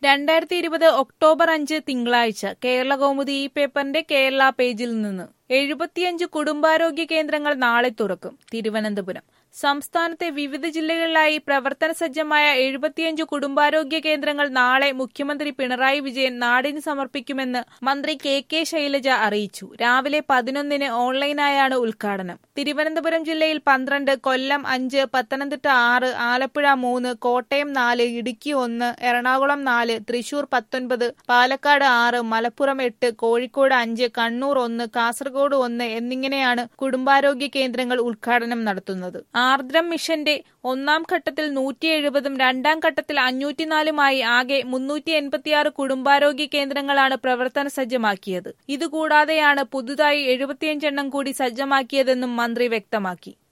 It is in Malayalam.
രണ്ടായിരത്തി ഇരുപത് ഒക്ടോബർ അഞ്ച് തിങ്കളാഴ്ച കേരള കൗമുദി ഈ പേപ്പറിന്റെ കേരള പേജിൽ നിന്ന് എഴുപത്തിയഞ്ച് കുടുംബാരോഗ്യ കേന്ദ്രങ്ങൾ നാളെ തുറക്കും തിരുവനന്തപുരം സംസ്ഥാനത്തെ വിവിധ ജില്ലകളിലായി പ്രവർത്തന സജ്ജമായ എഴുപത്തിയഞ്ച് കുടുംബാരോഗ്യ കേന്ദ്രങ്ങൾ നാളെ മുഖ്യമന്ത്രി പിണറായി വിജയൻ നാടിന് സമർപ്പിക്കുമെന്ന് മന്ത്രി കെ കെ ശൈലജ അറിയിച്ചു രാവിലെ പതിനൊന്നിന് ഓൺലൈനായാണ് ഉദ്ഘാടനം തിരുവനന്തപുരം ജില്ലയിൽ പന്ത്രണ്ട് കൊല്ലം അഞ്ച് പത്തനംതിട്ട ആറ് ആലപ്പുഴ മൂന്ന് കോട്ടയം നാല് ഇടുക്കി ഒന്ന് എറണാകുളം നാല് തൃശൂർ പത്തൊൻപത് പാലക്കാട് ആറ് മലപ്പുറം എട്ട് കോഴിക്കോട് അഞ്ച് കണ്ണൂർ ഒന്ന് കാസർഗോഡ് ഒന്ന് എന്നിങ്ങനെയാണ് കുടുംബാരോഗ്യ കേന്ദ്രങ്ങൾ ഉദ്ഘാടനം നടത്തുന്നത് ആർദ്രം മിഷന്റെ ഒന്നാം ഘട്ടത്തിൽ നൂറ്റി എഴുപതും രണ്ടാം ഘട്ടത്തിൽ അഞ്ഞൂറ്റിനാലുമായി ആകെ മുന്നൂറ്റി എൺപത്തിയാറ് കുടുംബാരോഗ്യ കേന്ദ്രങ്ങളാണ് പ്രവർത്തന സജ്ജമാക്കിയത് ഇതുകൂടാതെയാണ് പുതുതായി എഴുപത്തിയഞ്ചെണ്ണം കൂടി സജ്ജമാക്കിയതെന്നും മന്ത്രി വ്യക്തമാക്കി